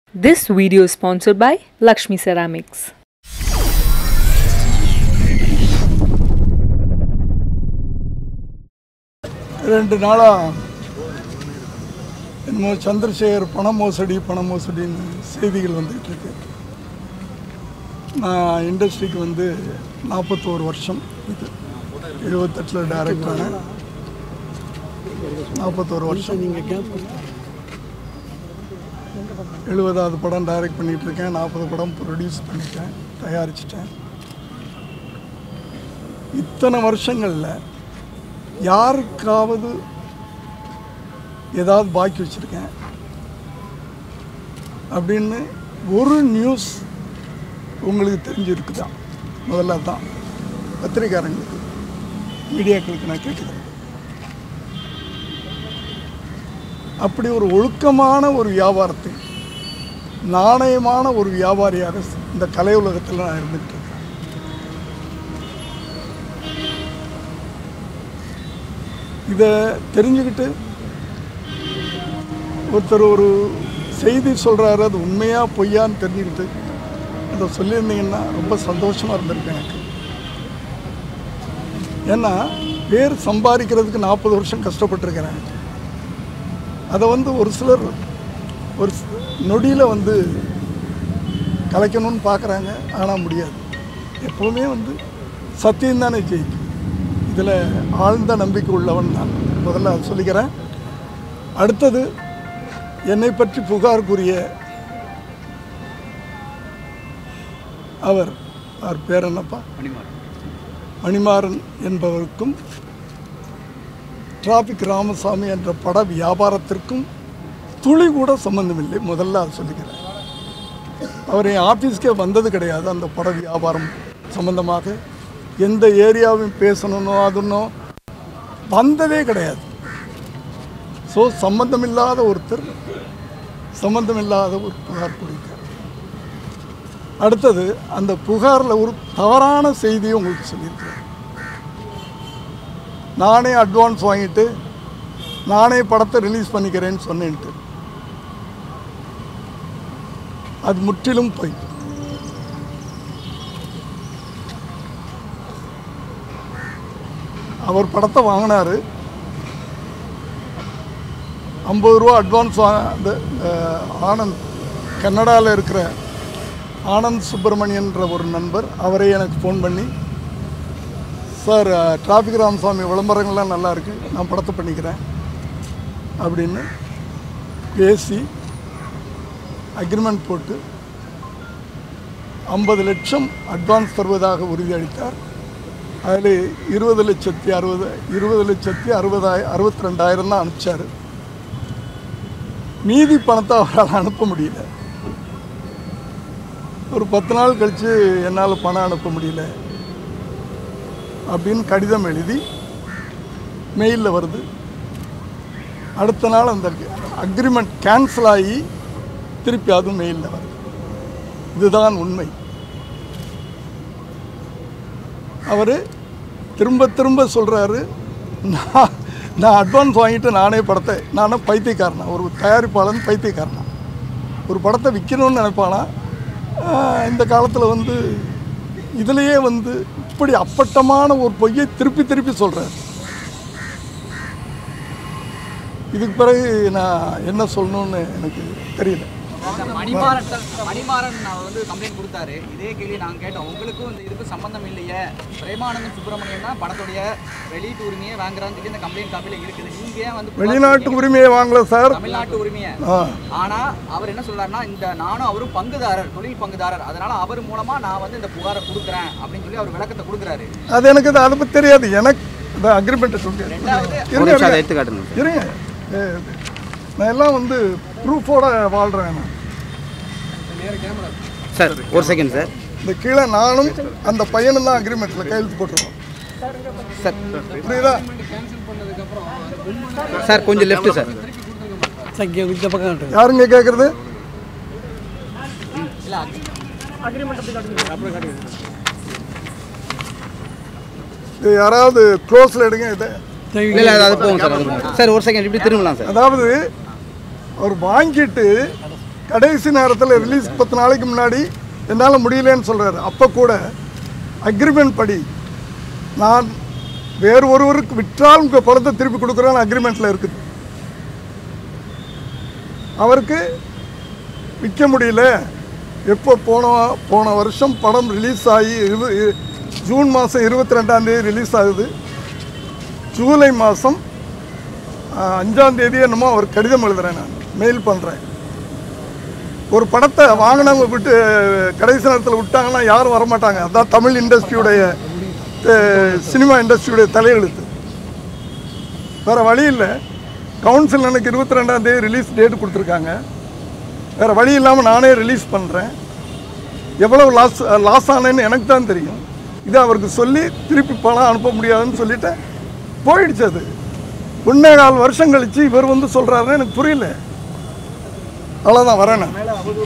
This video is sponsored by Lakshmi Ceramics. ரெண்டு நாளாக என்னமோ சந்திரசேகர் பண மோசடி பண மோசடின்னு செய்திகள் வந்துகிட்டு இருக்கு நான் இண்டஸ்ட்ரிக்கு வந்து நாற்பத்தோரு வருஷம் இது எழுபத்தெட்டில் டைரக்டர் ஆனேன் நாற்பத்தோரு வருஷம் எழுபதாவது படம் டைரக்ட் பண்ணிகிட்டு இருக்கேன் நாற்பது படம் ப்ரொடியூஸ் பண்ணிட்டேன் தயாரிச்சிட்டேன் இத்தனை வருஷங்களில் யாருக்காவது ஏதாவது பாக்கி வச்சுருக்கேன் அப்படின்னு ஒரு நியூஸ் உங்களுக்கு தெரிஞ்சிருக்குதா முதல்ல தான் பத்திரிக்காரங்களுக்கு மீடியாக்களுக்கு நான் கேட்குறேன் அப்படி ஒரு ஒழுக்கமான ஒரு வியாபாரத்தை நாணயமான ஒரு வியாபாரியாக இந்த கலை உலகத்தில் நான் இருந்துகிட்டு இருக்கேன் இதை தெரிஞ்சுக்கிட்டு ஒருத்தர் ஒரு செய்தி சொல்கிறாரு அது உண்மையா பொய்யான்னு தெரிஞ்சுக்கிட்டு அதை சொல்லியிருந்தீங்கன்னா ரொம்ப சந்தோஷமாக இருந்திருக்கு எனக்கு ஏன்னா பேர் சம்பாதிக்கிறதுக்கு நாற்பது வருஷம் கஷ்டப்பட்டிருக்கிறேன் அதை வந்து ஒரு சிலர் ஒரு நொடியில் வந்து கலைக்கணும்னு பார்க்குறாங்க ஆனால் முடியாது எப்போவுமே வந்து சத்தியம் தானே ஜெயிக்கும் இதில் ஆழ்ந்த நம்பிக்கை உள்ளவன் நான் முதல்ல அதை சொல்லிக்கிறேன் அடுத்தது என்னை பற்றி புகார் கூறிய அவர் அவர் பேர் என்னப்பா மணிமாறன் என்பவருக்கும் டிராபிக் ராமசாமி என்ற பட வியாபாரத்திற்கும் துளி கூட சம்பந்தமில்லை முதல்ல அதை சொல்லிக்கிறேன் அவர் என் ஆஃபீஸ்க்கே வந்தது கிடையாது அந்த பட வியாபாரம் சம்பந்தமாக எந்த ஏரியாவையும் பேசணுன்னோ அதுன்னோ வந்ததே கிடையாது ஸோ சம்பந்தமில்லாத ஒருத்தர் சம்பந்தமில்லாத ஒரு புகார் கொடுத்தார் அடுத்தது அந்த புகாரில் ஒரு தவறான செய்தியை உங்களுக்கு சொல்லியிருக்கிறேன் நானே அட்வான்ஸ் வாங்கிட்டு நானே படத்தை ரிலீஸ் பண்ணிக்கிறேன்னு சொன்னேன்ட்டு அது முற்றிலும் பொய் அவர் படத்தை வாங்கினாரு ஐம்பது ரூபா அட்வான்ஸ் அந்த அஹ், ஆனந்த் கன்னடாவில் இருக்கிற ஆனந்த் சுப்பிரமணியன்ற ஒரு நண்பர் அவரே எனக்கு ஃபோன் பண்ணி சார் டிராஃபிக் ராமசாமி விளம்பரங்கள்லாம் நல்லா இருக்கு நான் படத்தை பண்ணிக்கிறேன் அப்படின்னு பேசி அக்ரிமெண்ட் போட்டு ஐம்பது லட்சம் அட்வான்ஸ் தருவதாக உறுதியளித்தார் அதில் இருபது லட்சத்தி அறுபது இருபது லட்சத்தி அறுபதாய அறுபத்தி ரெண்டாயிரம் தான் அனுப்பிச்சார் மீதி பணத்தை அவரால் அனுப்ப முடியல ஒரு பத்து நாள் கழித்து என்னால் பணம் அனுப்ப முடியல அப்படின்னு கடிதம் எழுதி மெயிலில் வருது அடுத்த நாள் அந்த அக்ரிமெண்ட் கேன்சல் ஆகி திருப்பி அதுவும் மெயிலில் வருது இதுதான் உண்மை அவர் திரும்ப திரும்ப சொல்கிறாரு நான் நான் அட்வான்ஸ் வாங்கிட்டு நானே படத்தை நானும் பைத்தியக்காரனா ஒரு தயாரிப்பாளன் பைத்தியக்காரனா ஒரு படத்தை விற்கணும்னு நினைப்பானா ஆஹ் இந்த காலத்தில் வந்து இதுலேயே வந்து இப்படி அப்பட்டமான ஒரு பொய்யை திருப்பி திருப்பி சொல்கிறார் இதுக்கு பிறகு நான் என்ன சொல்லணும்னு எனக்கு தெரியல மணிமாறன் மணிமாறன் அவர் வந்து கம்ப்ளைண்ட் கொடுத்தாரு இதே கேள்வி நாங்க கேட்டோம் உங்களுக்கும் இந்த இதுக்கு சம்பந்தம் இல்லையே பிரேமானந்தம் சுப்பிரமணியன் தான் படத்துடைய வெளியீட்டு உரிமையை வாங்குறான்னு சொல்லி இந்த கம்ப்ளைண்ட் காப்பில இருக்குது நீங்க ஏன் வந்து புகார் வெளிநாட்டு கொடுத்தீங்க? உரிமையை வாங்கல சார் தமிழ்நாட்டு உரிமையை ஆ ஆனா அவர் என்ன சொல்றாருன்னா இந்த நானும் அவரும் பங்குதாரர் தொழில் பங்குதாரர் அதனால அவர் மூலமா நான் வந்து இந்த புகாரை கொடுக்குறேன் அப்படின்னு சொல்லி அவர் விளக்கத்தை கொடுக்குறாரு அது எனக்கு அது அதை பற்றி தெரியாது எனக்கு இந்த அக்ரிமெண்ட்டை சொல்லுங்க ரெண்டாவது இருங்க, இருங்க. இருங்க ஏ, நான் எல்லாம் வந்து ப்ரூஃபோட வாழ்கிறேன் நான் சார் ஒரு செகண்ட் சார் இந்த கீழே நானும் அந்த பையனும் தான் அக்ரிமெண்ட்டில் கையெழுத்து போட்டுருவோம் சார் புரியுதா சார் கொஞ்சம் லெஃப்ட் சார் யாருங்க கேட்குறது இது யாராவது க்ளோஸில் எடுங்க இதை இல்லை இல்லை அது போகும் சார் அது போகும் சார் ஒரு செகண்ட் இப்படி திரும்பலாம் சார் அதாவது அவர் வாங்கிட்டு கடைசி நேரத்தில் ரிலீஸ் பத்து நாளைக்கு முன்னாடி என்னால் முடியலன்னு சொல்கிறாரு அப்போ கூட அக்ரிமெண்ட் படி நான் வேறு ஒருவருக்கு விற்றால் உங்கள் படத்தை திருப்பி கொடுக்குறேன்னு அக்ரிமெண்ட்டில் இருக்குது அவருக்கு விற்க முடியல எப்போ போன போன வருஷம் படம் ரிலீஸ் ஆகி இரு இ- ஜூன் மாதம் இருபத்தி ரெண்டாந்தேதி ரிலீஸ் ஆகுது ஜூலை மாதம் அஞ்சாம் தேதி என்னமோ அவர் கடிதம் எழுதுறேன் நான் மெயில் பண்ணுறேன் ஒரு படத்தை வாங்கினவங்க விட்டு கடைசி நேரத்தில் விட்டாங்கன்னா யாரும் வரமாட்டாங்க அதான் தமிழ் இண்டஸ்ட்ரியுடைய அஹ், சினிமா இண்டஸ்ட்ரியுடைய தலையெழுத்து வேறு வழி இல்லை கவுன்சில் எனக்கு இருபத்தி ரெண்டாம் தேதி ரிலீஸ் டேட் கொடுத்துருக்காங்க வேறு வழி இல்லாமல் நானே ரிலீஸ் பண்ணுறேன் எவ்வளவு லாஸ் லாஸ் ஆனேன்னு எனக்கு தான் தெரியும் இதை அவருக்கு சொல்லி திருப்பி பணம் அனுப்ப முடியாதுன்னு சொல்லிட்டேன் போயிடுச்சு அது ஒன்னே கால் வருஷம் கழிச்சு இவர் வந்து சொல்கிறாருன்னு எனக்கு புரியல அவ்வளோதான் வரேன் நான்.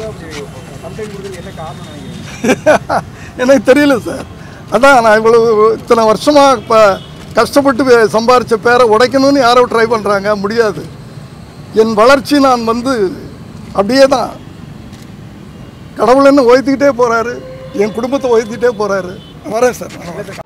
எனக்கு தெரியல சார் அதான் நான் இவ்வளவு இத்தனை வருஷமாக இப்போ கஷ்டப்பட்டு வே- சம்பாரிச்ச பேரை உடைக்கணும்னு யாரோ ட்ரை பண்ணுறாங்க முடியாது என் வளர்ச்சி நான் வந்து அப்படியே தான் கடவுள் என்ன உயர்த்திக்கிட்டே போகிறாரு என் குடும்பத்தை உயர்த்திக்கிட்டே போகிறாரு வரேன் சார் வரேன்.